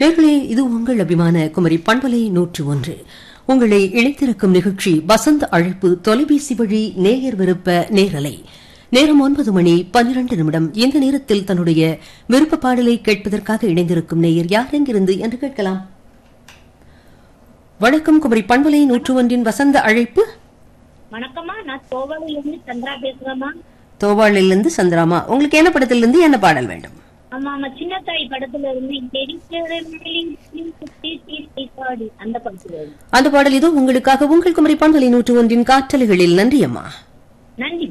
நேர்களே இது உங்கள் அபிமான குமரி பண்பலை நூற்று ஒன்று உங்களை இணைத்திருக்கும் நிகழ்ச்சி வசந்த அழைப்பு தொலைபேசி வழி நேயர் விருப்ப நேரலை நேரம் ஒன்பது மணி பன்னிரண்டு நிமிடம் இந்த நேரத்தில் தன்னுடைய விருப்ப பாடலை கேட்பதற்காக இணைந்திருக்கும் நேயர் யார் எங்கிருந்து என்று கேட்கலாம் வணக்கம் குமரி பண்பலை நூற்று ஒன்றின் வசந்த அழைப்பு வணக்கம்மா நான் கோவாலில இருந்து சந்திரா பேசுறேம்மா தோவாளிலிருந்து சந்திராமா உங்களுக்கு என்ன படத்திலிருந்து என்ன பாடல் வேண்டும் ஆமா ஆமா சின்ன தாய் படத்துல இருந்து தெரிக்கிற மேலின் குத்தி தீர்த்தை பாடு அந்த படத்துல இருந்து அந்த பாடல் இதோ உங்களுக்காக உங்கள் குமரி பண்பலை நூற்று ஒன்றின் காற்றலைகளில் நன்றி அம்மா நன்றி